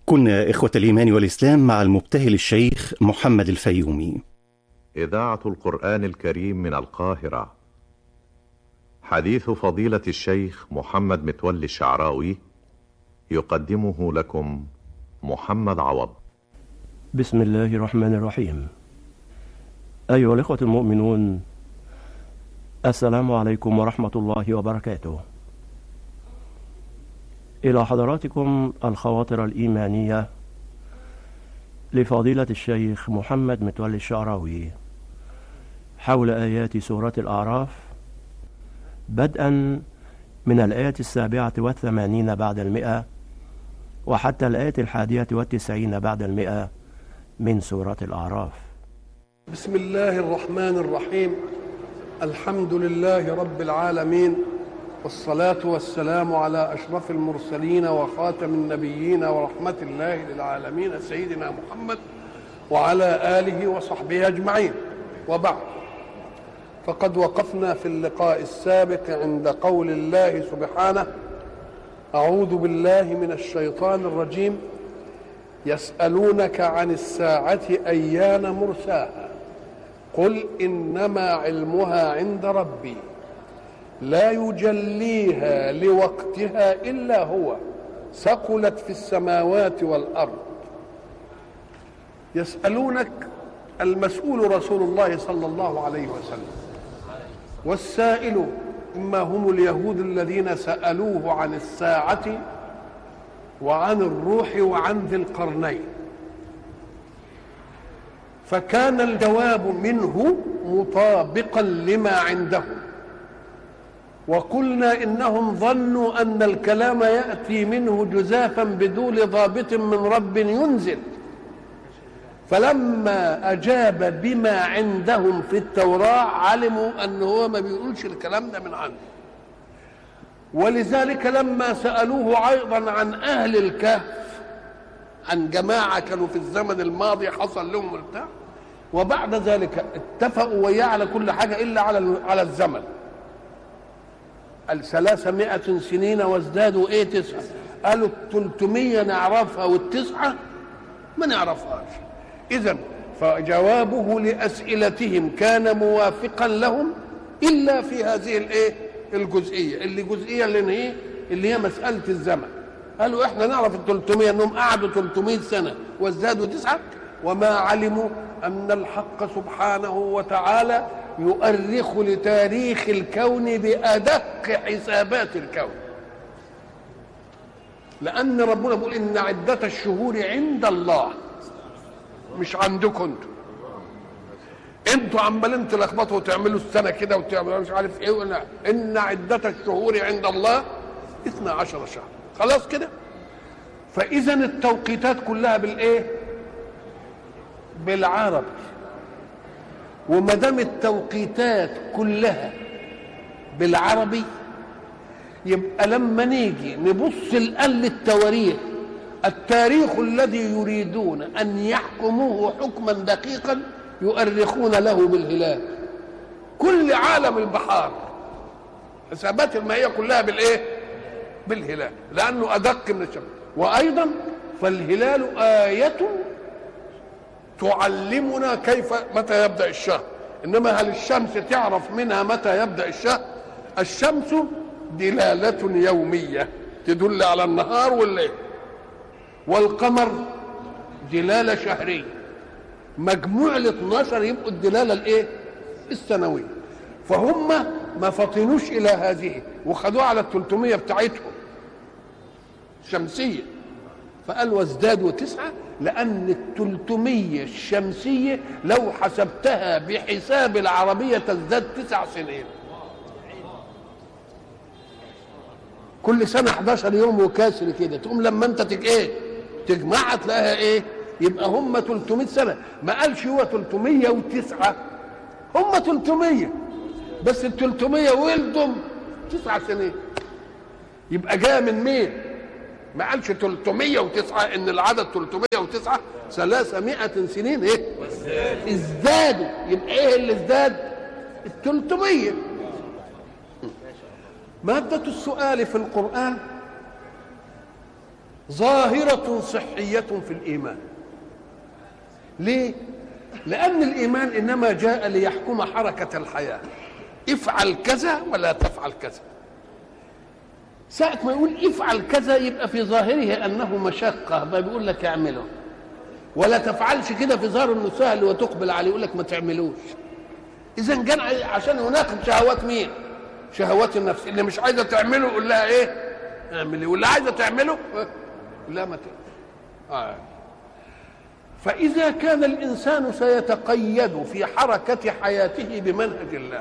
كنا إخوة الإيمان والإسلام مع المبتهل الشيخ محمد الفيومي إذاعة القرآن الكريم من القاهرة حديث فضيلة الشيخ محمد متولي الشعراوي يقدمه لكم محمد عوض بسم الله الرحمن الرحيم أيها الإخوة المؤمنون السلام عليكم ورحمة الله وبركاته إلى حضراتكم الخواطر الإيمانية لفضيلة الشيخ محمد متولي الشعراوي حول آيات سورة الأعراف بدءا من الآية السابعة والثمانين بعد المئة وحتى الآية الحادية والتسعين بعد المئة من سورة الأعراف بسم الله الرحمن الرحيم الحمد لله رب العالمين والصلاة والسلام على أشرف المرسلين وخاتم النبيين ورحمة الله للعالمين سيدنا محمد وعلى آله وصحبه أجمعين وبعد فقد وقفنا في اللقاء السابق عند قول الله سبحانه أعوذ بالله من الشيطان الرجيم يسألونك عن الساعة أيان مرساها قل إنما علمها عند ربي لا يجليها لوقتها الا هو ثقلت في السماوات والارض يسالونك المسؤول رسول الله صلى الله عليه وسلم والسائل اما هم اليهود الذين سالوه عن الساعه وعن الروح وعن ذي القرنين فكان الجواب منه مطابقا لما عندهم وقلنا انهم ظنوا ان الكلام ياتي منه جزافا بدون ضابط من رب ينزل فلما اجاب بما عندهم في التوراه علموا ان هو ما بيقولش الكلام ده من عنده ولذلك لما سالوه ايضا عن اهل الكهف عن جماعه كانوا في الزمن الماضي حصل لهم ارتاح وبعد ذلك اتفقوا وياه على كل حاجه الا على على الزمن الثلاثمائة سنين وازدادوا ايه تسعة قالوا التلتمية نعرفها والتسعة ما نعرفهاش اذا فجوابه لأسئلتهم كان موافقا لهم إلا في هذه الايه الجزئية اللي جزئية اللي هي اللي هي مسألة الزمن قالوا احنا نعرف ال 300 انهم قعدوا 300 سنة وازدادوا تسعة وما علموا أن الحق سبحانه وتعالى يؤرخ لتاريخ الكون بأدق حسابات الكون لأن ربنا بيقول إن عدة الشهور عند الله مش عندكم انتوا انتوا عمالين تلخبطوا وتعملوا السنة كده وتعملوا مش عارف ايه ولا إن عدة الشهور عند الله 12 شهر خلاص كده فإذا التوقيتات كلها بالإيه؟ بالعربي وما دام التوقيتات كلها بالعربي يبقى لما نيجي نبص الآن للتواريخ التاريخ الذي يريدون أن يحكموه حكما دقيقا يؤرخون له بالهلال كل عالم البحار حسابات المائية كلها بالإيه؟ بالهلال لأنه أدق من الشمس وأيضا فالهلال آية تعلمنا كيف متى يبدا الشهر انما هل الشمس تعرف منها متى يبدا الشهر الشمس دلاله يوميه تدل على النهار والليل والقمر دلاله شهريه مجموع ال 12 يبقوا الدلاله الايه السنويه فهم ما فطنوش الى هذه وخدوها على ال 300 بتاعتهم شمسيه فقال وازدادوا تسعه لأن التلتمية الشمسية لو حسبتها بحساب العربية تزداد تسع سنين كل سنة 11 يوم وكاسر كده تقوم لما انت تج ايه تجمعها تلاقيها ايه يبقى هم 300 سنة ما قالش هو 309 هم 300 بس ال 300 ولدهم تسع سنين يبقى جاء من مين؟ ما قالش 309 ان العدد 309 300 سنين ايه ازدادوا يبقى ايه اللي ازداد ال 300 مادة السؤال في القرآن ظاهرة صحية في الإيمان ليه؟ لأن الإيمان إنما جاء ليحكم حركة الحياة افعل كذا ولا تفعل كذا ساعة ما يقول افعل كذا يبقى في ظاهره أنه مشقة ما بيقول لك اعمله ولا تفعلش كده في ظاهر انه سهل وتقبل عليه يقول لك ما تعملوش اذا كان عشان يناقض شهوات مين شهوات النفس اللي مش عايزه تعمله قول لها ايه اعملي واللي عايزه تعمله لا ما آه. فإذا كان الإنسان سيتقيد في حركة حياته بمنهج الله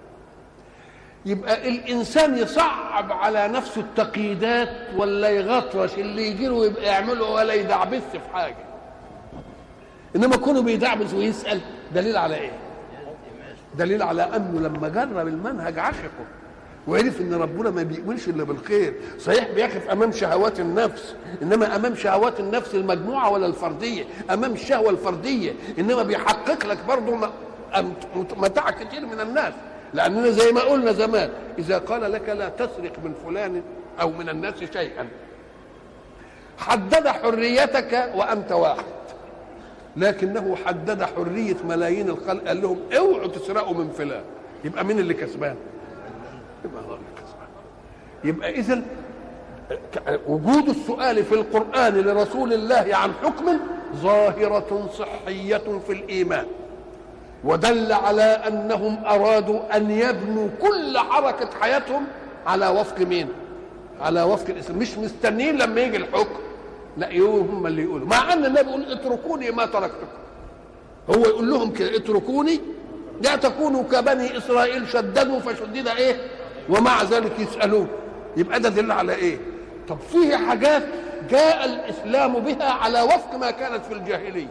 يبقى الإنسان يصعب على نفسه التقييدات ولا يغطرش اللي يجي له يبقى يعمله ولا يدعبس في حاجة إنما كونه بيدعبس ويسأل دليل على إيه؟ دليل على أنه لما جرب المنهج عشقه وعرف ان ربنا ما بيقولش الا بالخير صحيح بيقف امام شهوات النفس انما امام شهوات النفس المجموعه ولا الفرديه امام الشهوه الفرديه انما بيحقق لك برضه متاع كتير من الناس لاننا زي ما قلنا زمان اذا قال لك لا تسرق من فلان او من الناس شيئا حدد حريتك وانت واحد لكنه حدد حريه ملايين الخلق قال لهم اوعوا تسرقوا من فلان يبقى مين اللي كسبان؟ يبقى الله اللي كسبان يبقى اذا وجود السؤال في القران لرسول الله عن حكم ظاهره صحيه في الايمان ودل على انهم ارادوا ان يبنوا كل حركه حياتهم على وفق مين؟ على وفق الاسلام مش مستنيين لما يجي الحكم لا يقولوا هم اللي يقولوا مع ان النبي يقول اتركوني ما تركتكم هو يقول لهم كده اتركوني لا تكونوا كبني اسرائيل شددوا فشدد ايه ومع ذلك يسالون يبقى ده دل على ايه طب فيه حاجات جاء الاسلام بها على وفق ما كانت في الجاهليه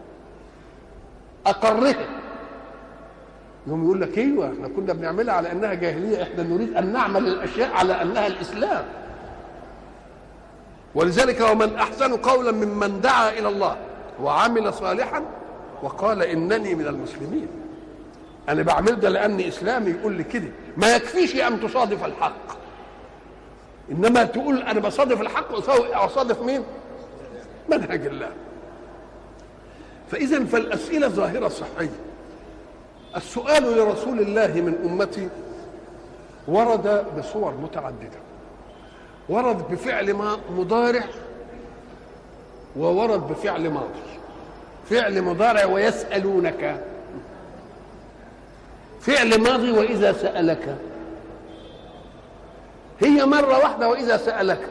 اقرها يوم يقول لك ايوه احنا كنا بنعملها على انها جاهليه احنا نريد ان نعمل الاشياء على انها الاسلام ولذلك ومن احسن قولا ممن دعا الى الله وعمل صالحا وقال انني من المسلمين انا بعمل ده لاني اسلامي يقول لي كده ما يكفيش ان تصادف الحق انما تقول انا بصادف الحق اصادف مين منهج الله فاذا فالاسئله ظاهره صحيه السؤال لرسول الله من امتي ورد بصور متعدده ورد بفعل ما مضارع وورد بفعل ماضي فعل مضارع ويسألونك فعل ماضي وإذا سألك هي مرة واحدة وإذا سألك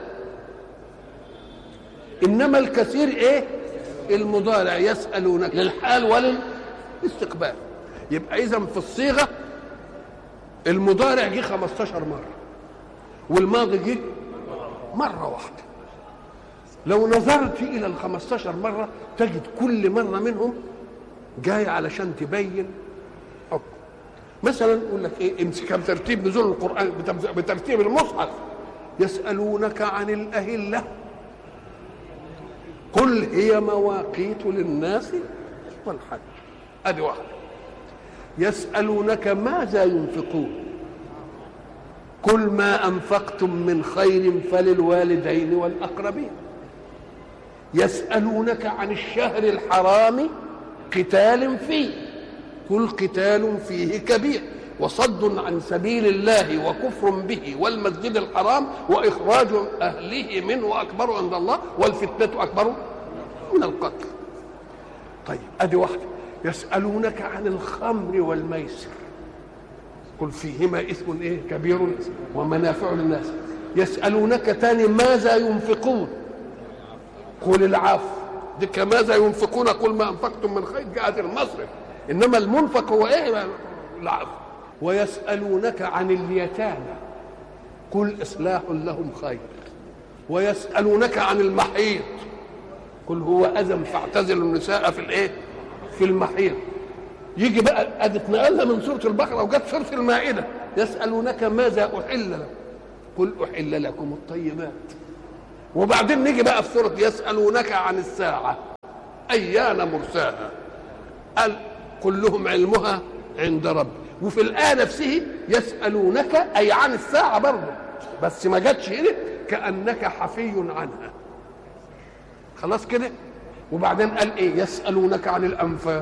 إنما الكثير إيه المضارع يسألونك للحال وللاستقبال يبقى إذا في الصيغة المضارع جه 15 مرة والماضي جه مرة واحدة لو نظرت إلى ال 15 مرة تجد كل مرة منهم جاي علشان تبين حكم مثلا يقول لك ايه امسك بترتيب نزول القرآن بترتيب المصحف يسألونك عن الأهلة قل هي مواقيت للناس والحج ادي واحدة يسألونك ماذا ينفقون كل ما أنفقتم من خير فللوالدين والأقربين يسألونك عن الشهر الحرام قتال فيه كل قتال فيه كبير وصد عن سبيل الله وكفر به والمسجد الحرام وإخراج أهله منه أكبر عند الله والفتنة أكبر من القتل طيب أدي واحدة يسألونك عن الخمر والميسر قل فيهما إثم إيه كبير ومنافع للناس يسألونك تاني ماذا ينفقون قل العفو دي ماذا ينفقون قل ما أنفقتم من خير جاءت المصرف إنما المنفق هو إيه العفو ويسألونك عن اليتامى قل إصلاح لهم خير ويسألونك عن المحيط قل هو أذى فاعتزلوا النساء في الإيه في المحيط يجي بقى ادي اتنقلها من سوره البقره وجت سوره المائده يسالونك ماذا احل لكم قل احل لكم الطيبات وبعدين نيجي بقى في سوره يسالونك عن الساعه ايان مرساها قال كلهم علمها عند ربي وفي الايه نفسه يسالونك اي عن الساعه برضه بس ما جاتش هنا كانك حفي عنها خلاص كده وبعدين قال ايه يسالونك عن الانفال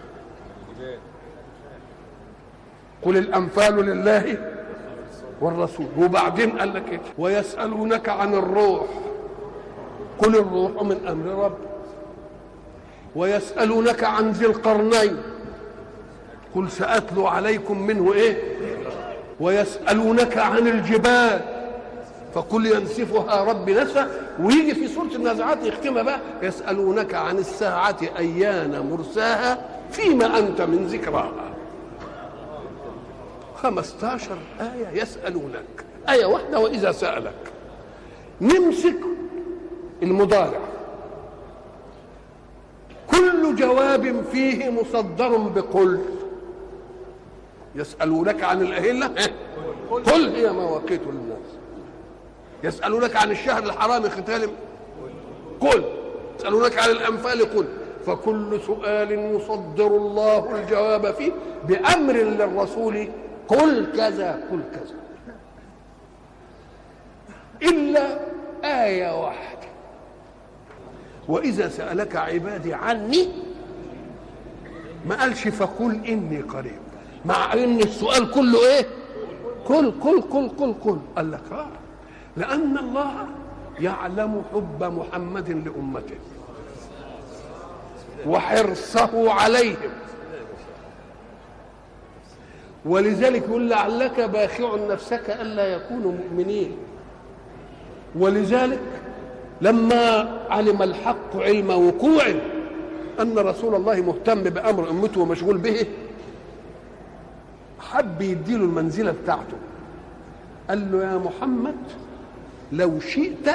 قل الانفال لله والرسول وبعدين قال لك ايه ويسالونك عن الروح قل الروح من امر رب ويسالونك عن ذي القرنين قل ساتلو عليكم منه ايه ويسالونك عن الجبال فقل ينسفها ربي نسفا ويجي في سوره النازعات يختمها بقى يسالونك عن الساعه ايان مرساها فيما انت من ذكراها 15 آية يسألونك آية واحدة وإذا سألك نمسك المضارع كل جواب فيه مصدر بقل يسألونك عن الأهلة قل هي مواقيت للناس يسألونك عن الشهر الحرام قتال قل يسألونك عن الأنفال قل فكل سؤال يصدر الله الجواب فيه بأمر للرسول قل كذا قل كذا إلا آية واحدة وإذا سألك عبادي عني ما قالش فقل إني قريب مع إن السؤال كله إيه قل قل قل قل قل قال لك آه لأن الله يعلم حب محمد لأمته وحرصه عليهم ولذلك يقول لعلك باخع نفسك الا يكونوا مؤمنين ولذلك لما علم الحق علم وقوع ان رسول الله مهتم بامر امته ومشغول به حب يديله المنزله بتاعته قال له يا محمد لو شئت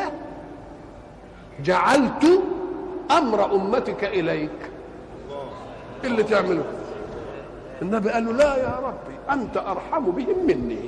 جعلت امر امتك اليك إيه اللي تعمله النبي قال له لا يا ربي انت ارحم بهم مني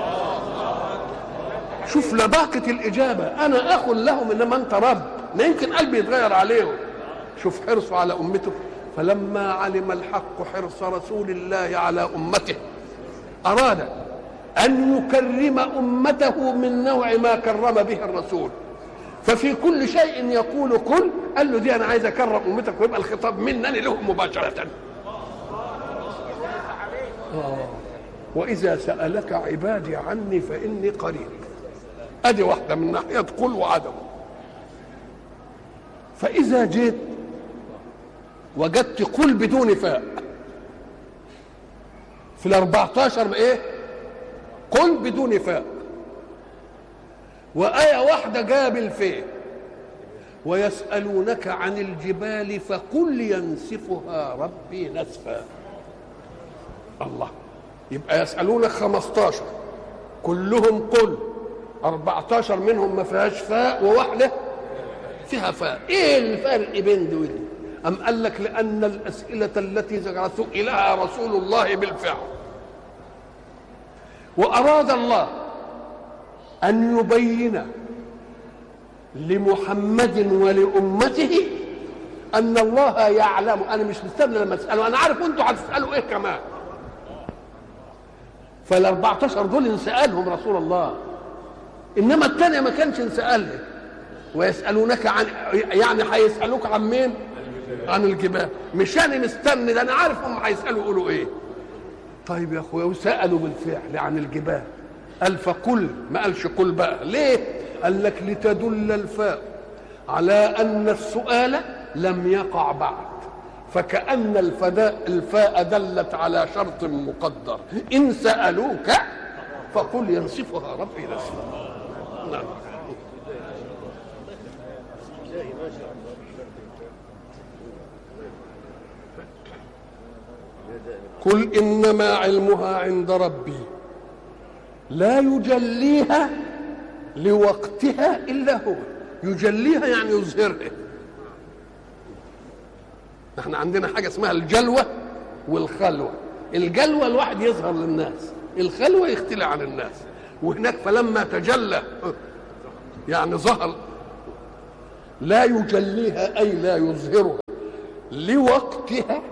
شوف لباقة الإجابة أنا أخ لهم إنما أنت رب لا يمكن قلبي يتغير عليهم شوف حرصه على أمته فلما علم الحق حرص رسول الله على أمته أراد أن يكرم أمته من نوع ما كرم به الرسول ففي كل شيء يقول كل قال له دي أنا عايز أكرم أمتك ويبقى الخطاب منني لهم مباشرة وإذا سألك عبادي عني فإني قريب أدي واحدة من ناحية قل وعدم فإذا جيت وجدت قل بدون فاء في الأربعتاشر إيه قل بدون فاء وآية واحدة جاب الفاء ويسألونك عن الجبال فقل ينسفها ربي نسفا الله يبقى يسألونك 15 كلهم قل 14 منهم ما فيهاش فاء وواحدة فيها فاء ايه الفرق بين دول أم قال لك لأن الأسئلة التي سئلها رسول الله بالفعل وأراد الله أن يبين لمحمد ولأمته أن الله يعلم أنا مش مستني لما أسأله أنا عارف أنتوا هتسألوا إيه كمان فال 14 دول انسألهم رسول الله انما الثانيه ما كانش انسألها ويسالونك عن يعني هيسالوك عن مين؟ عن الجبال مش انا مستني ده انا عارف هم هيسالوا يقولوا ايه طيب يا اخويا وسالوا بالفعل عن الجبال قال فقل ما قالش قل بقى ليه؟ قال لك لتدل الفاء على ان السؤال لم يقع بعد فكأن الفداء الفاء دلت على شرط مقدر إن سألوك فقل ينصفها ربي نصفا نعم قل إنما علمها عند ربي لا يجليها لوقتها إلا هو يجليها يعني يظهرها احنا عندنا حاجه اسمها الجلوه والخلوه الجلوه الواحد يظهر للناس الخلوه يختلى عن الناس وهناك فلما تجلى يعني ظهر لا يجليها اي لا يظهرها لوقتها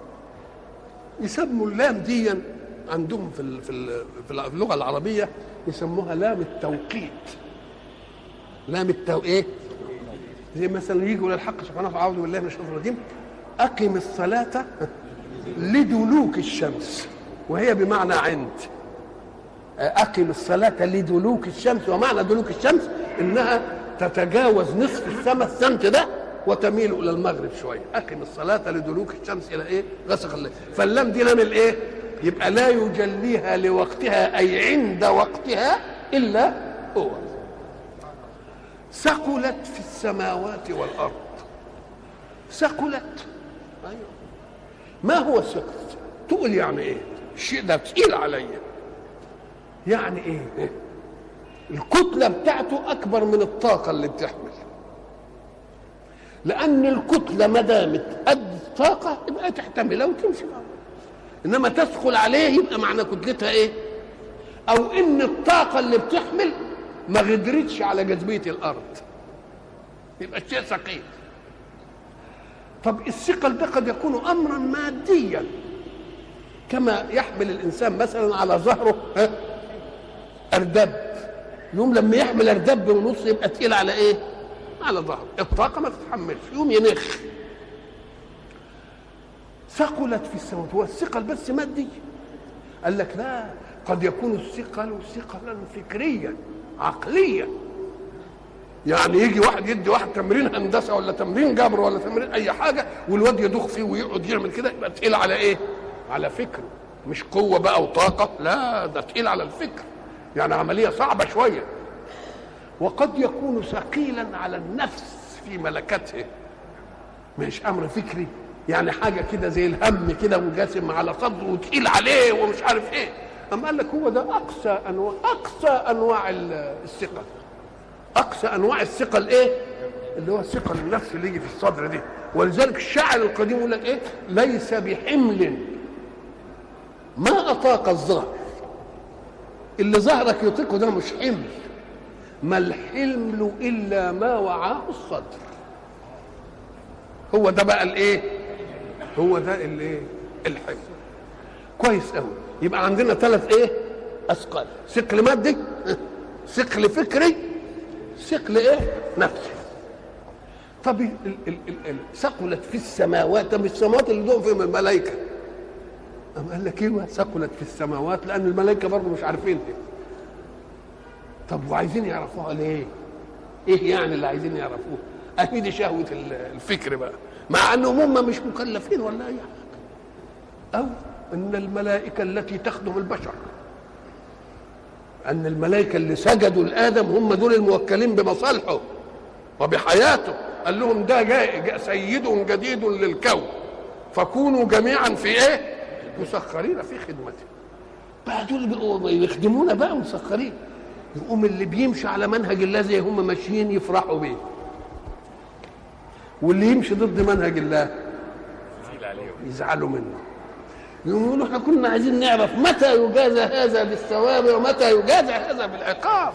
يسموا اللام دي عندهم في ال- في ال- في اللغه العربيه يسموها لام التوقيت لام التو ايه زي مثلا يجي يقول الحق سبحانه وتعالى اعوذ بالله من الشيطان الرجيم اقم الصلاه لدلوك الشمس وهي بمعنى عند اقم الصلاه لدلوك الشمس ومعنى دلوك الشمس انها تتجاوز نصف السماء السمت ده وتميل الى المغرب شويه اقم الصلاه لدلوك الشمس الى ايه غسق الليل فاللام دي لام الايه يبقى لا يجليها لوقتها اي عند وقتها الا هو ثقلت في السماوات والارض ثقلت أيوة. ما هو الثقل تقول يعني ايه الشيء ده تقيل عليا يعني ايه الكتلة بتاعته أكبر من الطاقة اللي بتحمل لأن الكتلة ما دامت قد الطاقة يبقى تحتملها وتمشي معها إنما تدخل عليه يبقى معنى كتلتها إيه؟ أو إن الطاقة اللي بتحمل ما غدرتش على جاذبية الأرض يبقى الشيء ثقيل طب الثقل ده قد يكون أمرا ماديا كما يحمل الإنسان مثلا على ظهره ها أردب يوم لما يحمل اردب ونص يبقى تقيل على ايه؟ على ظهره الطاقه ما تتحملش يوم ينخ ثقلت في السماوات هو الثقل بس مادي قال لك لا قد يكون الثقل ثقلا فكريا عقليا يعني يجي واحد يدي واحد تمرين هندسه ولا تمرين جبر ولا تمرين اي حاجه والواد يدوخ فيه ويقعد يعمل كده يبقى تقيل على ايه؟ على فكره مش قوه بقى وطاقه لا ده تقيل على الفكر يعني عمليه صعبه شويه وقد يكون ثقيلا على النفس في ملكته مش امر فكري يعني حاجه كده زي الهم كده وجاسم على صدره وتقيل عليه ومش عارف ايه اما قال لك هو ده اقصى انواع اقصى انواع الثقل اقصى انواع الثقل ايه اللي هو الثقل النفسي اللي يجي في الصدر دي ولذلك الشاعر القديم يقول لك ايه ليس بحمل ما اطاق الظهر اللي ظهرك يطيقه ده مش حمل ما الحمل الا ما وعاه الصدر هو ده بقى الايه هو ده الايه الحمل كويس قوي يبقى عندنا ثلاث ايه اثقال ثقل مادي ثقل فكري ثقل ايه نفسي طب ال- ال- ال- ال- ثقلت في السماوات طب السماوات اللي دول فيهم الملائكه أم قال لك ايوه ثقلت في السماوات لان الملائكه برضه مش عارفين إيه. طب وعايزين يعرفوها ليه؟ ايه يعني اللي عايزين يعرفوه؟ اهي دي شهوه ال- الفكر بقى مع انهم هم مش مكلفين ولا اي حاجه او ان الملائكه التي تخدم البشر ان الملائكه اللي سجدوا لادم هم دول الموكلين بمصالحه وبحياته قال لهم ده جاء جاء سيد جديد للكون فكونوا جميعا في ايه مسخرين في خدمته بقى دول بيبقوا يخدمونا بقى مسخرين يقوم اللي بيمشي على منهج الله زي هم ماشيين يفرحوا بيه واللي يمشي ضد منهج الله يزعلوا منه يقولوا احنا كنا عايزين نعرف متى يجازى هذا بالثواب ومتى يجازى هذا بالعقاب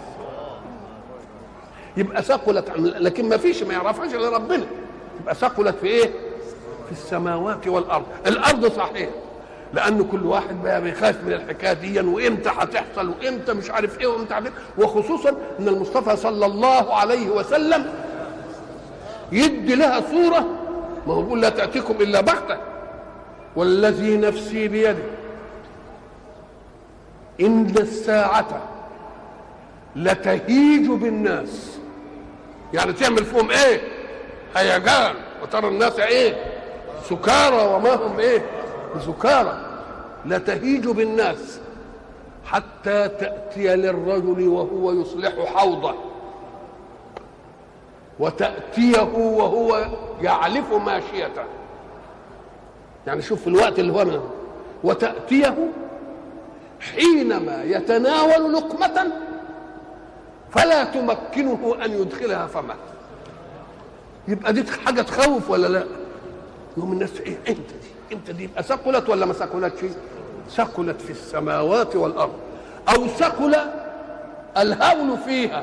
يبقى ثقلت عن- لكن ما فيش ما يعرفهاش الا ربنا يبقى ثقلت في ايه في السماوات والارض الارض صحيح لان كل واحد بقى بيخاف من الحكايه دي وامتى هتحصل وامتى مش عارف ايه وامتى عارف إيه. وخصوصا ان المصطفى صلى الله عليه وسلم يدي لها صوره ما هو بيقول لا تاتيكم الا بغته والذي نفسي بيده ان الساعه لتهيج بالناس يعني تعمل فيهم ايه هيجان وترى الناس ايه سكارى وما هم ايه بسكارى لتهيج بالناس حتى تأتي للرجل وهو يصلح حوضه وتأتيه وهو يعلف ماشيته يعني شوف في الوقت اللي هو منه وتأتيه حينما يتناول لقمة فلا تمكنه أن يدخلها فمه يبقى دي حاجة تخوف ولا لا يوم الناس ايه امتى دي امتى دي يبقى ثقلت ولا ما ثقلتش ثقلت في السماوات والارض او ثقل الهول فيها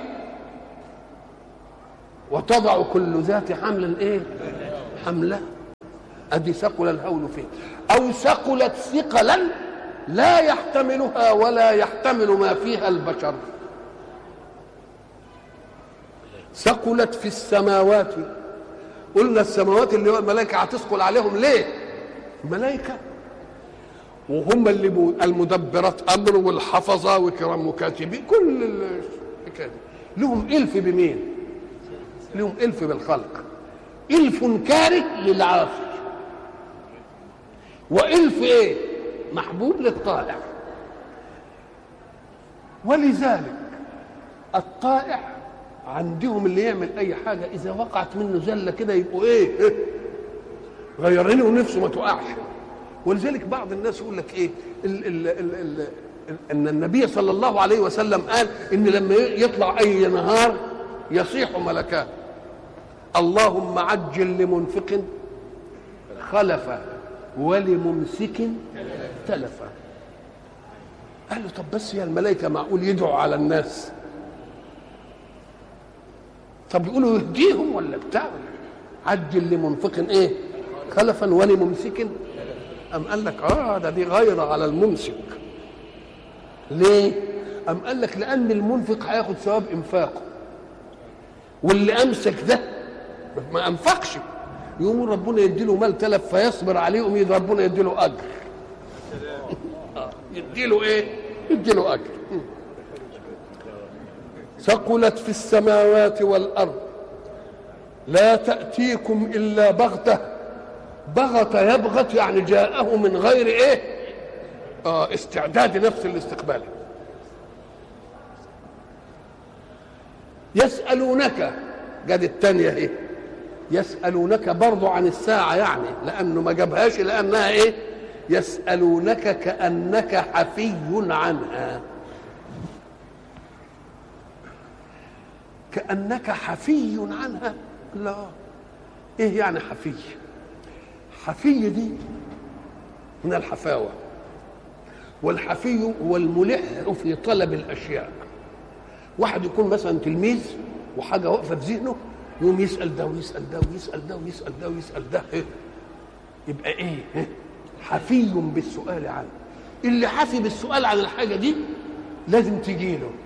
وتضع كل ذات حمل ايه حمله ادي ثقل الهول فيها او ثقلت ثقلا لا يحتملها ولا يحتمل ما فيها البشر ثقلت في السماوات قلنا السماوات اللي هو الملائكه هتثقل عليهم ليه الملائكه وهم اللي بو- المدبرات امر والحفظه وكرام مكاتبين كل الحكايه دي لهم الف بمين لهم الف بالخلق الف كاره للعاصي والف ايه محبوب للطائع ولذلك الطائع عندهم اللي يعمل اي حاجه اذا وقعت منه زله كده يبقوا ايه إيه؟ غيرينه ونفسه ما تقعش ولذلك بعض الناس يقول لك ايه ال ال ال ال ان النبي صلى الله عليه وسلم قال ان لما يطلع اي نهار يصيح ملكان اللهم عجل لمنفق خلفا ولممسك تلفا قال له طب بس يا الملائكه معقول يدعوا على الناس طب يقولوا يهديهم ولا بتاع عجل لمنفق ايه خلفا ولممسك أم قال لك اه ده دي غيرة على الممسك ليه أم قال لك لأن المنفق هياخد ثواب إنفاقه واللي أمسك ده ما أنفقش يقوم ربنا يديله مال تلف فيصبر عليه يقوم ربنا يديله أجر آه، يديله إيه؟ يديله أجر ثقلت في السماوات والأرض لا تأتيكم إلا بغتة بغت يبغت يعني جاءه من غير إيه آه استعداد نفس الاستقبال يسألونك قد التانية ايه يسألونك برضو عن الساعة يعني لأنه ما جابهاش لأنها ايه يسألونك كأنك حفي عنها كأنك حفي عنها لا ايه يعني حفي حفي دي من الحفاوة والحفي هو الملح في طلب الأشياء واحد يكون مثلا تلميذ وحاجة واقفة في ذهنه يقوم يسأل ده ويسأل ده ويسأل ده ويسأل ده ويسأل ده إيه؟ يبقى ايه إيه؟ حفي بالسؤال عنه اللي حفي بالسؤال عن الحاجة دي لازم تجي له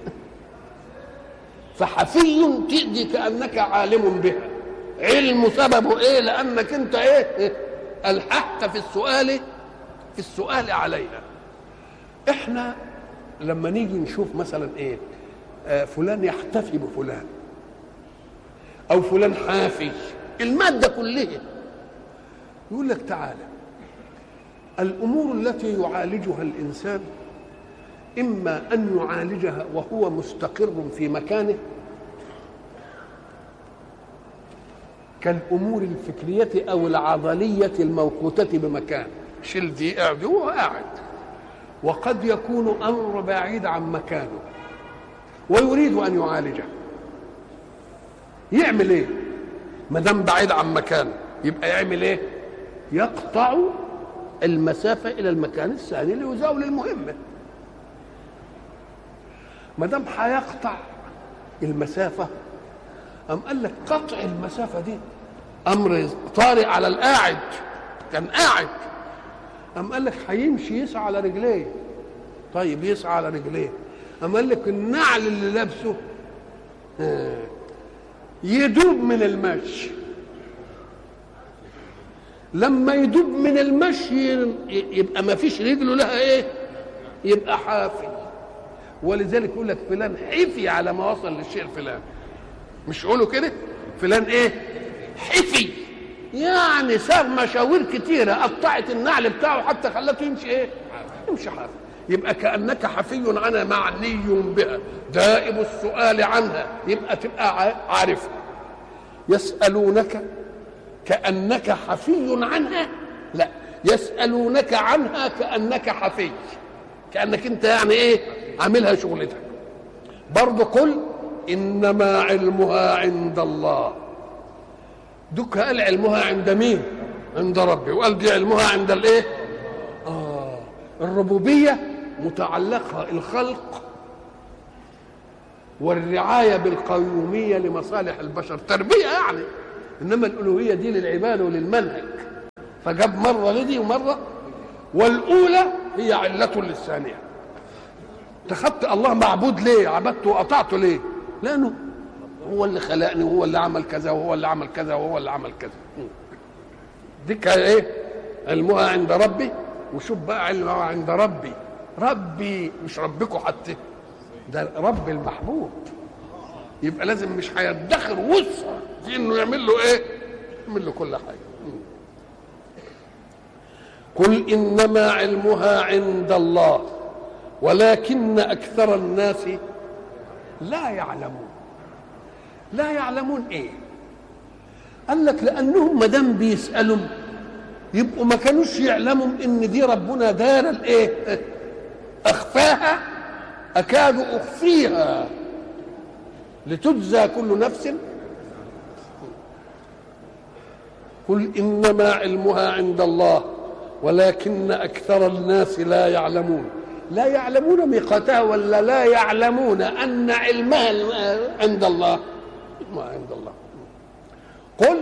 فحفي تأتي كأنك عالم بها علم سببه ايه لأنك انت ايه, إيه؟ ألححت في السؤال في السؤال عليها احنا لما نيجي نشوف مثلا ايه آه فلان يحتفي بفلان او فلان حافي الماده كلها يقول لك تعالى الامور التي يعالجها الانسان اما ان يعالجها وهو مستقر في مكانه كالامور الفكريه او العضليه الموقوته بمكان شيل دي قاعد هو قاعد وقد يكون امر بعيد عن مكانه ويريد ان يعالجه يعمل ايه ما دام بعيد عن مكانه يبقى يعمل ايه يقطع المسافه الى المكان الثاني ليزاول المهمه ما دام هيقطع المسافه أم قال لك قطع المسافة دي أمر طارئ على القاعد كان قاعد أم قال لك هيمشي يسعى على رجليه طيب يسعى على رجليه أم قال لك النعل اللي لابسه آه، يدوب من المشي لما يدوب من المشي يبقى ما فيش رجله لها ايه يبقى حافي ولذلك يقول لك فلان حفي على ما وصل للشيء الفلاني مش يقولوا كده فلان ايه حفي يعني ساب مشاوير كتيرة قطعت النعل بتاعه حتى خلته يمشي ايه يمشي حافي يبقى كأنك حفي عنها معني بها دائب السؤال عنها يبقى تبقى عارفها يسألونك كأنك حفي عنها لا يسألونك عنها كأنك حفي كأنك انت يعني ايه عاملها شغلتك برضه قل انما علمها عند الله دوك قال علمها عند مين عند ربي وقال دي علمها عند الايه اه الربوبيه متعلقه الخلق والرعايه بالقيوميه لمصالح البشر تربيه يعني انما الالوهيه دي للعباده وللمنهج فجاب مره لدي ومره والاولى هي عله للثانيه اتخذت الله معبود ليه عبدته وقطعته ليه لانه هو اللي خلقني وهو اللي عمل كذا وهو اللي عمل كذا وهو اللي عمل كذا دي كان ايه علمها عند ربي وشوف بقى علمها عند ربي ربي مش ربكم حتى ده رب المحبوب يبقى لازم مش هيدخر وسع في انه يعمل له ايه يعمل له كل حاجه قل انما علمها عند الله ولكن اكثر الناس لا يعلمون لا يعلمون ايه قال لك لانهم ما دام بيسالوا يبقوا ما كانوش يعلموا ان دي ربنا دار الايه اخفاها اكاد اخفيها لتجزى كل نفس قل انما علمها عند الله ولكن اكثر الناس لا يعلمون لا يعلمون ميقاتها ولا لا يعلمون ان علمها عند الله ما عند الله قل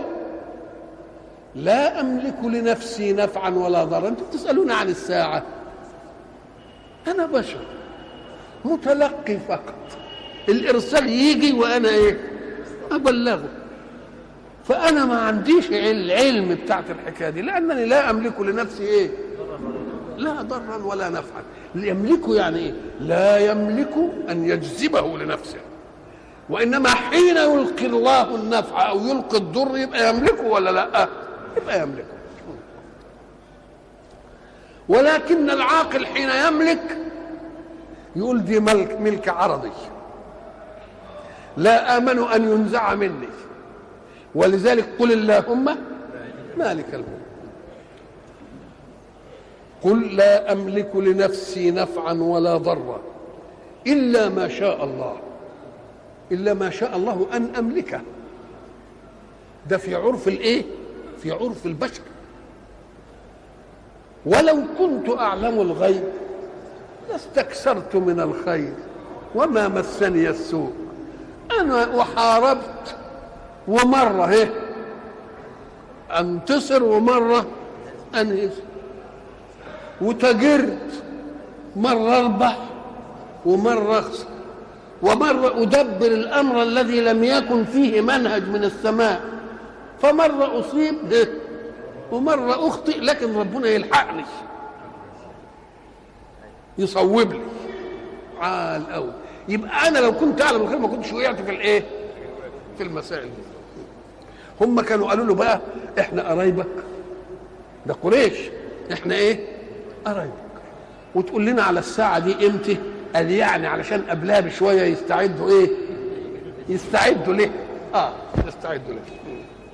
لا املك لنفسي نفعا ولا ضرا انتم تسالون عن الساعه انا بشر متلقي فقط الارسال يجي وانا ايه ابلغه فانا ما عنديش العلم بتاعت الحكايه دي لانني لا املك لنفسي ايه لا ضرا ولا نفعا يملكه يعني ايه لا يملك ان يجذبه لنفسه وانما حين يلقي الله النفع او يلقي الضر يبقى يملكه ولا لا يبقى يملكه ولكن العاقل حين يملك يقول دي ملك ملك عرضي لا امن ان ينزع مني ولذلك قل اللهم مالك الملك قل لا املك لنفسي نفعا ولا ضرا الا ما شاء الله الا ما شاء الله ان املكه ده في عرف الايه في عرف البشر ولو كنت اعلم الغيب لاستكثرت من الخير وما مسني السوء انا وحاربت ومره هي انتصر ومره انهزم وتجرت مره اربح ومره اخسر ومره ادبر الامر الذي لم يكن فيه منهج من السماء فمره اصيب ومره اخطئ لكن ربنا يلحقني يصوب لي عال قوي يبقى انا لو كنت اعلم الخير ما كنتش وقعت في الايه في المسائل دي هم كانوا قالوا له بقى احنا قرايبك ده قريش احنا ايه قرايبك وتقول لنا على الساعه دي امتى قال يعني علشان قبلها بشويه يستعدوا ايه يستعدوا ليه اه يستعدوا ليه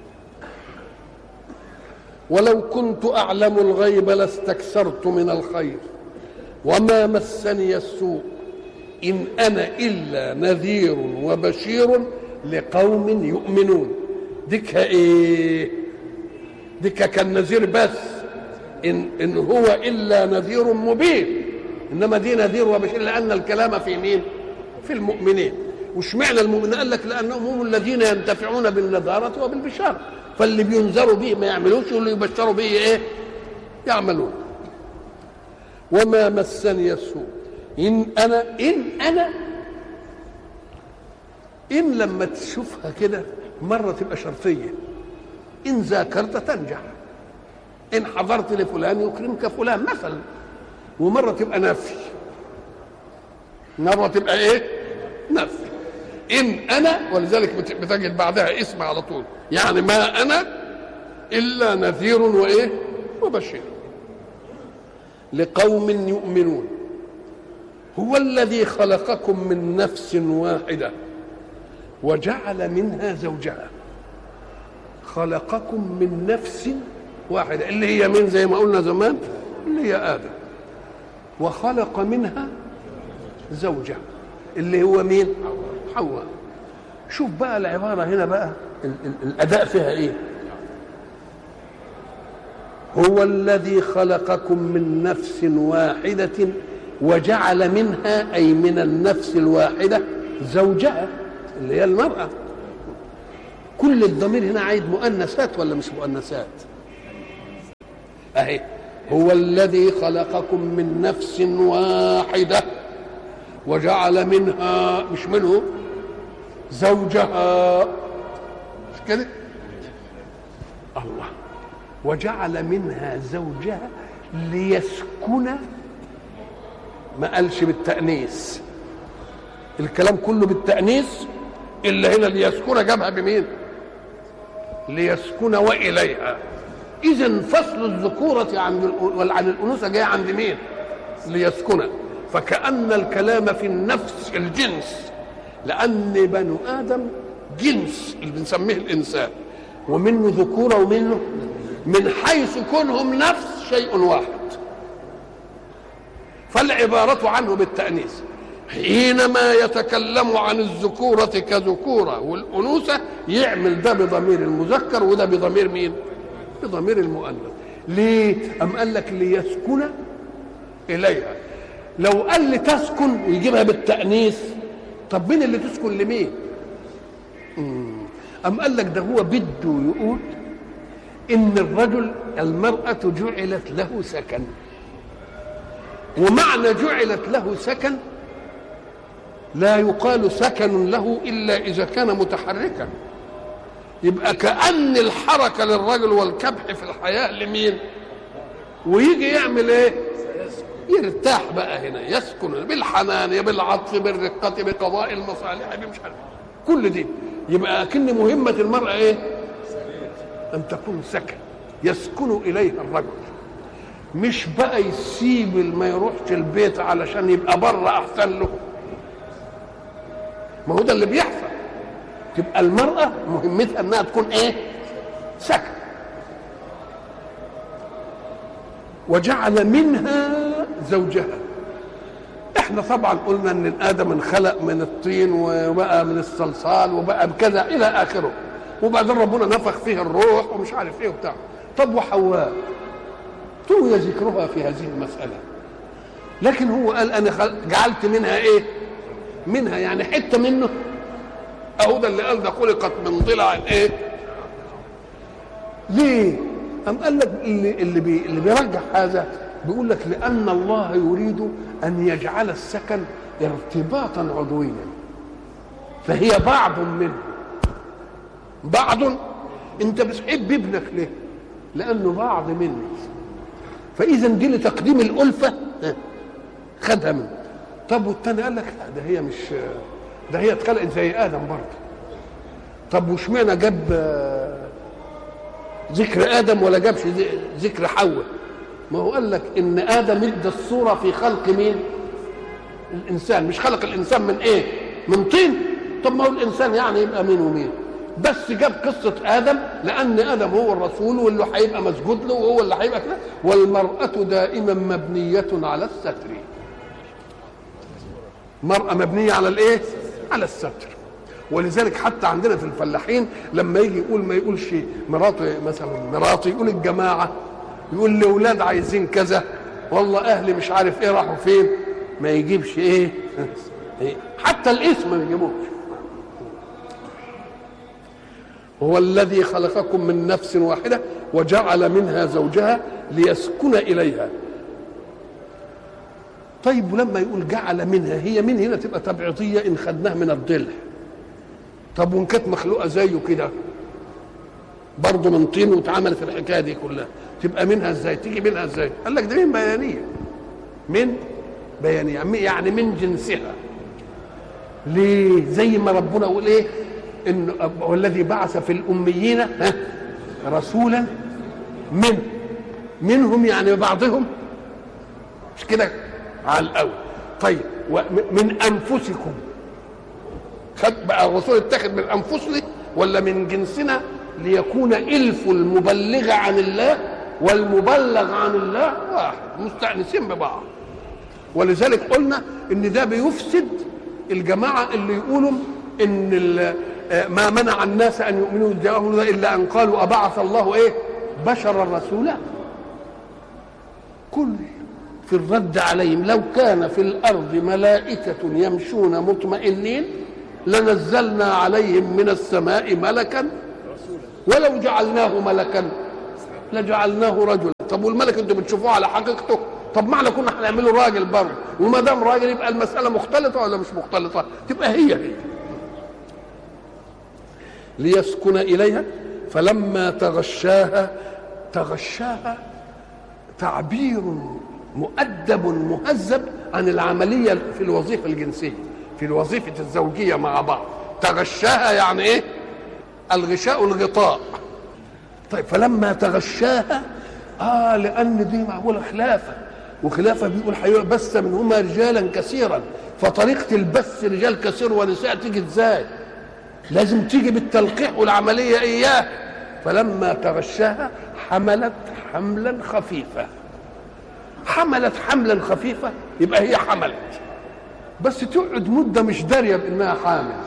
ولو كنت اعلم الغيب لاستكثرت من الخير وما مسني السوء ان انا الا نذير وبشير لقوم يؤمنون ديكها ايه ديكها كان نذير بس ان ان هو الا نذير مبين انما دي نذير وبشير لان الكلام في مين في المؤمنين وش معنى المؤمنين قال لك لانهم هم الذين ينتفعون بالنذارة وبالبشارة فاللي بينذروا به ما يعملوش واللي يبشروا به ايه يعملون وما مسني السوء ان انا ان انا ان لما تشوفها كده مره تبقى شرطيه ان ذاكرت تنجح ان حضرت لفلان يكرمك فلان مثلا ومره تبقى نفي مره تبقى ايه نفي ان انا ولذلك بتجد بعدها اسم على طول يعني ما انا الا نذير وايه وبشير لقوم يؤمنون هو الذي خلقكم من نفس واحده وجعل منها زوجها خلقكم من نفس واحده اللي هي من زي ما قلنا زمان اللي هي ادم وخلق منها زوجها اللي هو مين حواء شوف بقى العباره هنا بقى ال- ال- الاداء فيها ايه هو الذي خلقكم من نفس واحدة وجعل منها أي من النفس الواحدة زوجها اللي هي المرأة كل الضمير هنا عايد مؤنثات ولا مش مؤنثات أهي هو الذي خلقكم من نفس واحدة وجعل منها مش منه زوجها مش كده الله وجعل منها زوجها ليسكن ما قالش بالتأنيث الكلام كله بالتأنيث إلا هنا ليسكن جابها بمين ليسكن وإليها إذا فصل الذكورة عن عن الأنوثة جاي عند مين ليسكن فكأن الكلام في النفس الجنس لأن بنو آدم جنس اللي بنسميه الإنسان ومنه ذكورة ومنه من حيث كونهم نفس شيء واحد فالعبارة عنه بالتأنيث حينما يتكلم عن الذكورة كذكورة والأنوثة يعمل ده بضمير المذكر وده بضمير مين؟ بضمير المؤنث ليه؟ أم قال لك ليسكن إليها لو قال لي تسكن ويجيبها بالتأنيث طب مين اللي تسكن لمين؟ أم قال لك ده هو بده يقول إن الرجل المرأة جعلت له سكن ومعنى جعلت له سكن لا يقال سكن له إلا إذا كان متحركا يبقى كأن الحركة للرجل والكبح في الحياة لمين ويجي يعمل ايه يرتاح بقى هنا يسكن بالحنان بالعطف بالرقة بقضاء المصالح مش عارف كل دي يبقى أكن مهمة المرأة ايه أن تكون سكن يسكن إليها الرجل مش بقى يسيب ما يروحش البيت علشان يبقى بره أحسن له ما هو ده اللي بيحصل تبقى المرأة مهمتها انها تكون ايه سكن وجعل منها زوجها احنا طبعا قلنا ان ادم انخلق من الطين وبقى من الصلصال وبقى بكذا الى اخره وبعدين ربنا نفخ فيه الروح ومش عارف ايه وبتاع طب وحواء طوي ذكرها في هذه المسألة لكن هو قال أنا جعلت منها إيه منها يعني حتة منه أهو ده اللي قال ده خلقت من ضلع إيه ليه أم قال لك اللي, اللي, بي اللي بيرجح هذا بيقول لك لأن الله يريد أن يجعل السكن ارتباطا عضويا فهي بعض منه بعض انت بتحب ابنك ليه لانه بعض منك فاذا دي لتقديم الالفه خدها منه طب والتاني قال لك لا ده هي مش ده هي اتخلقت زي ادم برضه طب واشمعنى جاب ذكر ادم ولا جابش ذكر حواء ما هو قال لك ان ادم ادى الصوره في خلق مين الانسان مش خلق الانسان من ايه من طين طب ما هو الانسان يعني يبقى مين ومين بس جاب قصة آدم لأن آدم هو الرسول واللي هيبقى مسجود له وهو اللي هيبقى كده والمرأة دائما مبنية على الستر مرأة مبنية على الإيه؟ على الستر ولذلك حتى عندنا في الفلاحين لما يجي يقول ما يقولش مراتي مثلا مراتي يقول الجماعة يقول لأولاد عايزين كذا والله أهلي مش عارف إيه راحوا فين ما يجيبش إيه حتى الاسم ما يجيبوش هو الذي خلقكم من نفس واحدة وجعل منها زوجها ليسكن إليها طيب ولما يقول جعل منها هي من هنا تبقى تبعيضية إن خدناها من الضلع طب وإن كانت مخلوقة زيه كده برضه من طين واتعملت الحكاية دي كلها تبقى منها ازاي تيجي منها ازاي قال لك ده من بيانية من بيانية يعني من جنسها ليه زي ما ربنا يقول ايه ان والذي بعث في الاميين ها رسولا من منهم يعني بعضهم مش كده على الاول طيب من انفسكم خد بقى الرسول اتخذ من انفسنا ولا من جنسنا ليكون الف المبلغ عن الله والمبلغ عن الله واحد مستانسين ببعض ولذلك قلنا ان ده بيفسد الجماعه اللي يقولوا ان ما منع الناس ان يؤمنوا جاءهم الا ان قالوا ابعث الله ايه بشرا رسولا كل في الرد عليهم لو كان في الارض ملائكه يمشون مطمئنين لنزلنا عليهم من السماء ملكا ولو جعلناه ملكا لجعلناه رجلا طب والملك انتوا بتشوفوه على حقيقته طب معنى كنا هنعمله راجل برضه وما دام راجل يبقى المساله مختلطه ولا مش مختلطه تبقى هي هي ليسكن إليها فلما تغشاها تغشاها تعبير مؤدب مهذب عن العملية في الوظيفة الجنسية في الوظيفة الزوجية مع بعض تغشاها يعني ايه الغشاء الغطاء طيب فلما تغشاها اه لان دي معموله خلافه وخلافه بيقول حيوان بث منهما رجالا كثيرا فطريقه البث رجال كثير ونساء تيجي ازاي؟ لازم تيجي بالتلقيح والعمليه اياه فلما تغشاها حملت حملا خفيفا حملت حملا خفيفا يبقى هي حملت بس تقعد مده مش داريه بانها حامل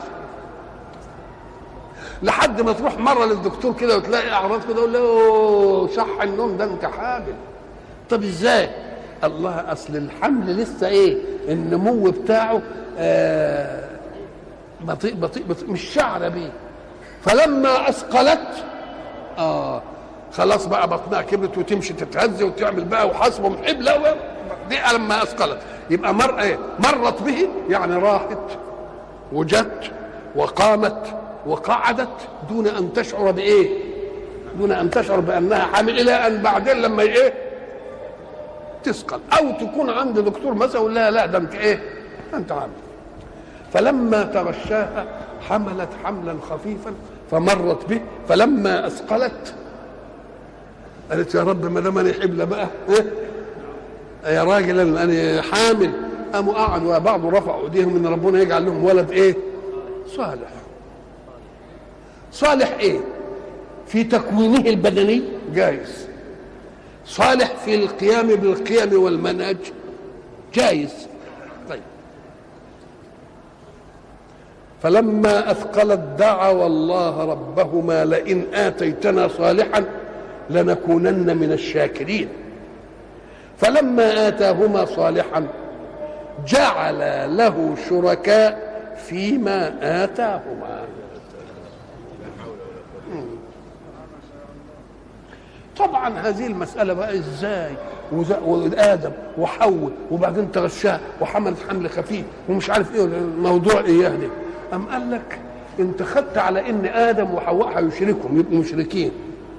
لحد ما تروح مره للدكتور كده وتلاقي اعراض كده يقول له صح النوم ده انت حامل طب ازاي الله اصل الحمل لسه ايه النمو بتاعه آه بطيء بطيء, بطيء مش شعره بيه فلما اثقلت اه خلاص بقى بطنها كبرت وتمشي تتهز وتعمل بقى وحسبه حبله دي لما اثقلت يبقى مر ايه مرت به يعني راحت وجت وقامت وقعدت دون ان تشعر بايه دون ان تشعر بانها حامل الى ان بعدين لما ايه تثقل او تكون عند دكتور مثلا يقول لها لا ده انت ايه انت عامل فلما تغشاها حملت حملا خفيفا فمرت به فلما اثقلت قالت يا رب ما دام انا حبلة بقى إيه؟ يا راجل انا حامل قاموا قعدوا بعض رفعوا ايديهم ان ربنا يجعل لهم ولد ايه صالح صالح ايه في تكوينه البدني جايز صالح في القيام بالقيم والمنهج جايز طيب فلما اثقلت دعوا الله ربهما لئن اتيتنا صالحا لنكونن من الشاكرين فلما اتاهما صالحا جعل له شركاء فيما اتاهما طبعا هذه المسألة بقى ازاي وآدم وحواء وبعدين تغشاه وحملت حمل خفيف ومش عارف ايه الموضوع ايه ده أم قال لك انت خدت على ان آدم وحواء هيشركهم يبقوا مشركين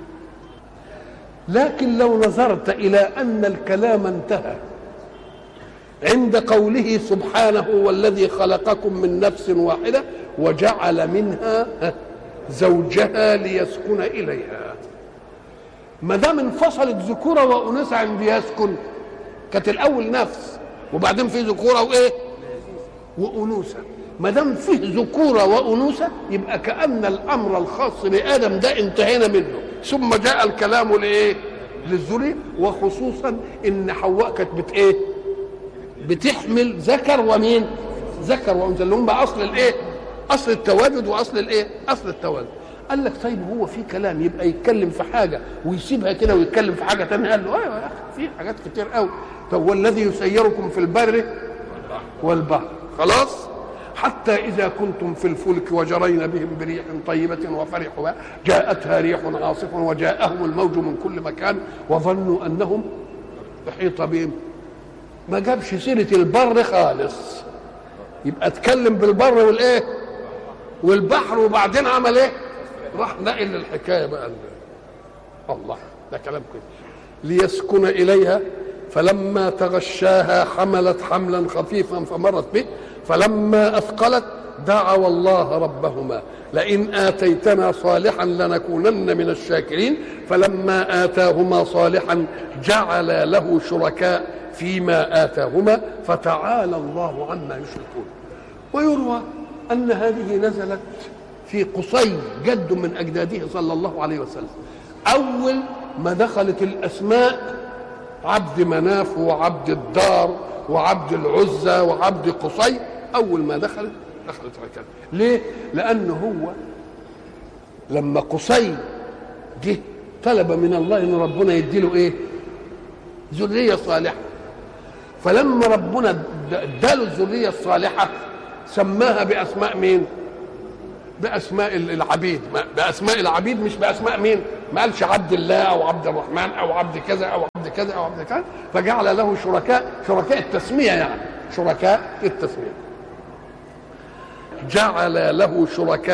لكن لو نظرت إلى أن الكلام انتهى عند قوله سبحانه والذي خلقكم من نفس واحدة وجعل منها زوجها ليسكن إليها ما دام انفصلت ذكوره وانوثه عند يسكن كانت الاول نفس وبعدين في ذكوره وايه وانوثه ما دام فيه ذكوره وانوثه يبقى كان الامر الخاص بادم ده انتهينا منه ثم جاء الكلام لايه للذريه وخصوصا ان حواء كانت بت ايه بتحمل ذكر ومين ذكر وانثى اللي هم اصل الايه اصل التواجد واصل الايه اصل التواجد قال لك طيب هو في كلام يبقى يتكلم في حاجه ويسيبها كده ويتكلم في حاجه ثانيه قال له ايوه يا اخي في حاجات كتير قوي طب والذي يسيركم في البر والبحر خلاص حتى إذا كنتم في الفلك وجرين بهم بريح طيبة وفرحوا جاءتها ريح عاصف وجاءهم الموج من كل مكان وظنوا أنهم أحيط بهم ما جابش سيرة البر خالص يبقى اتكلم بالبر والايه والبحر وبعدين عمل ايه راح نقل الحكايه بقى الله ده كلام كده ليسكن اليها فلما تغشاها حملت حملا خفيفا فمرت به فلما اثقلت دعوا الله ربهما لئن اتيتنا صالحا لنكونن من الشاكرين فلما اتاهما صالحا جعل له شركاء فيما اتاهما فتعالى الله عما يشركون ويروى ان هذه نزلت في قصي جد من اجداده صلى الله عليه وسلم اول ما دخلت الاسماء عبد مناف وعبد الدار وعبد العزى وعبد قصي اول ما دخلت دخلت هكذا ليه لان هو لما قصي جه طلب من الله ان ربنا يديله ايه ذريه صالحه فلما ربنا اداله الذريه الصالحه سماها باسماء مين باسماء العبيد باسماء العبيد مش باسماء مين ما قالش عبد الله او عبد الرحمن او عبد كذا او عبد كذا او عبد كذا فجعل له شركاء شركاء التسميه يعني شركاء التسميه جعل له شركاء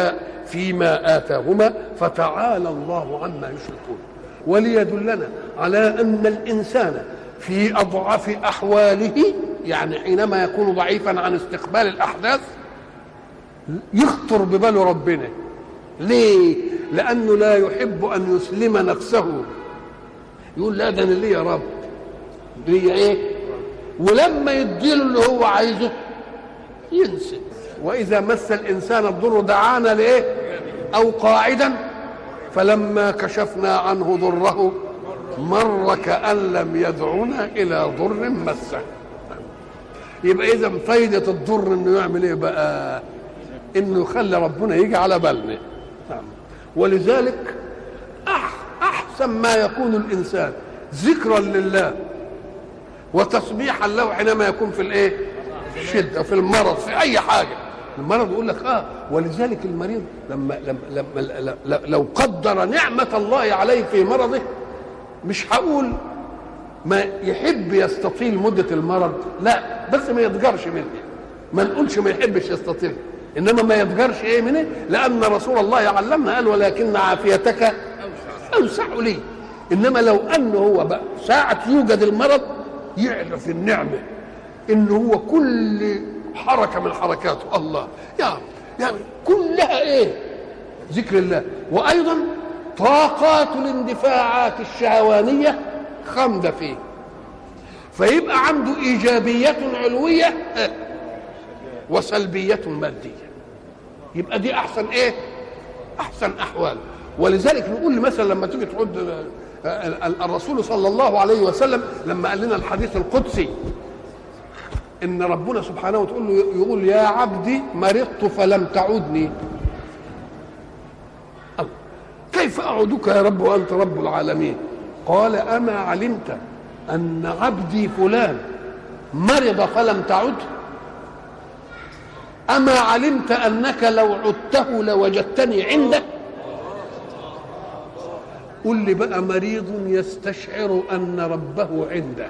فيما آتاهما فتعالى الله عما يشركون وليدلنا على أن الإنسان في أضعف أحواله يعني حينما يكون ضعيفا عن استقبال الأحداث يخطر بباله ربنا ليه؟ لأنه لا يحب أن يسلم نفسه يقول لا ده أنا ليه يا رب ليه إيه؟ ولما يديله اللي هو عايزه ينسى وإذا مس الإنسان الضر دعانا لإيه؟ أو قاعدا فلما كشفنا عنه ضره مر كأن لم يدعنا إلى ضر مسه يبقى إذا فايدة الضر إنه يعمل إيه بقى؟ إنه يخلي ربنا يجي على بالنا ولذلك أحسن ما يكون الإنسان ذكرا لله وتسبيحا له حينما يكون في الايه؟ في الشده في المرض في اي حاجه المرض يقول لك اه ولذلك المريض لما لما, لما لو قدر نعمه الله عليه في مرضه مش هقول ما يحب يستطيل مده المرض لا بس ما يضجرش منه ما نقولش ما يحبش يستطيل انما ما يضجرش ايه منه لان رسول الله علمنا قال ولكن عافيتك اوسع لي انما لو انه هو بقى ساعه يوجد المرض يعرف النعمة إن هو كل حركة من حركاته الله يعني يعني كلها إيه ذكر الله وأيضا طاقات الاندفاعات الشهوانية خامدة فيه فيبقى عنده إيجابية علوية وسلبية مادية يبقى دي أحسن إيه أحسن أحوال ولذلك نقول مثلا لما تيجي تعد الرسول صلى الله عليه وسلم لما قال لنا الحديث القدسي ان ربنا سبحانه وتقول له يقول يا عبدي مرضت فلم تعودني كيف اعودك يا رب وانت رب العالمين قال اما علمت ان عبدي فلان مرض فلم تعده اما علمت انك لو عدته لوجدتني عندك قل لي بقى مريض يستشعر ان ربه عنده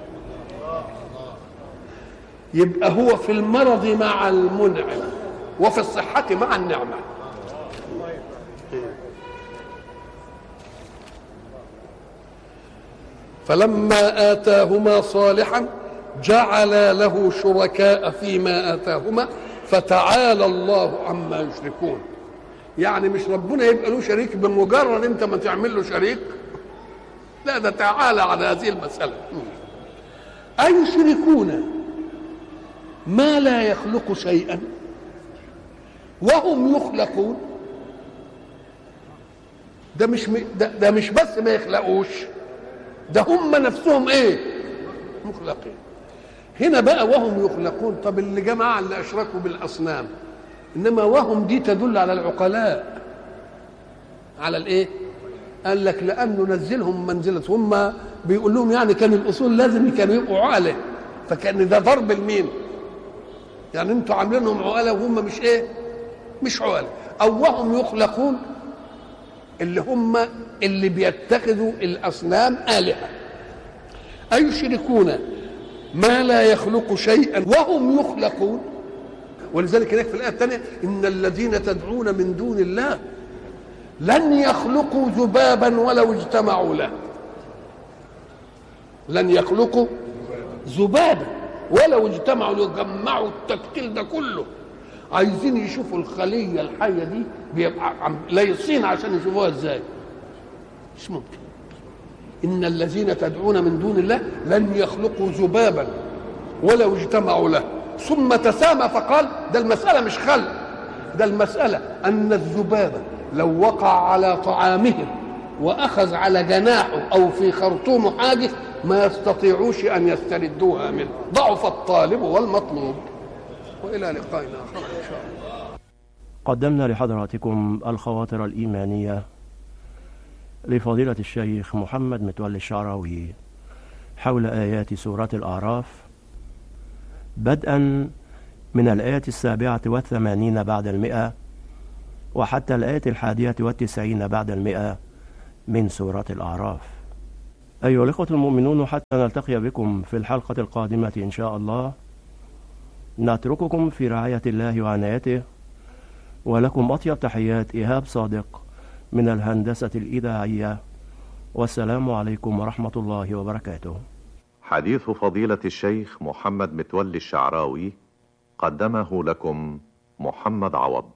يبقى هو في المرض مع المنعم وفي الصحة مع النعمة فلما آتاهما صالحا جعل له شركاء فيما آتاهما فتعالى الله عما يشركون يعني مش ربنا يبقى له شريك بمجرد انت ما تعمل له شريك لا ده تعالى على هذه المسألة أيشركون ما لا يخلق شيئا وهم يخلقون ده مش ده, ده مش بس ما يخلقوش ده هم نفسهم ايه مخلقين هنا بقى وهم يخلقون طب اللي جماعة اللي أشركوا بالأصنام إنما وهم دي تدل على العقلاء على الإيه؟ قال لك لأنه نزلهم منزلة هم بيقول لهم يعني كان الأصول لازم كانوا يبقوا عقلة فكان ده ضرب المين يعني انتوا عاملينهم عقلة وهم مش إيه؟ مش عقلة أو وهم يخلقون اللي هم اللي بيتخذوا الأصنام آلهة أيشركون ما لا يخلق شيئا وهم يخلقون ولذلك هناك في الآية الثانية إن الذين تدعون من دون الله لن يخلقوا ذبابا ولو اجتمعوا له لن يخلقوا ذبابا ولو اجتمعوا يجمعوا التكتيل ده كله عايزين يشوفوا الخلية الحية دي بيبقى لايصين عشان يشوفوها ازاي مش ممكن إن الذين تدعون من دون الله لن يخلقوا ذبابا ولو اجتمعوا له ثم تسامى فقال ده المسألة مش خلق ده المسألة أن الذباب لو وقع على طعامهم وأخذ على جناحه أو في خرطوم حاجة ما يستطيعوش أن يستردوها منه ضعف الطالب والمطلوب وإلى لقائنا آخر إن شاء الله قدمنا لحضراتكم الخواطر الإيمانية لفضيلة الشيخ محمد متولي الشعراوي حول آيات سورة الأعراف بدءا من الآية السابعة والثمانين بعد المئة وحتى الآية الحادية والتسعين بعد المئة من سورة الأعراف أيها الإخوة المؤمنون حتى نلتقي بكم في الحلقة القادمة إن شاء الله نترككم في رعاية الله وعنايته ولكم أطيب تحيات إيهاب صادق من الهندسة الإذاعية والسلام عليكم ورحمة الله وبركاته حديث فضيلة الشيخ محمد متولي الشعراوي قدمه لكم محمد عوض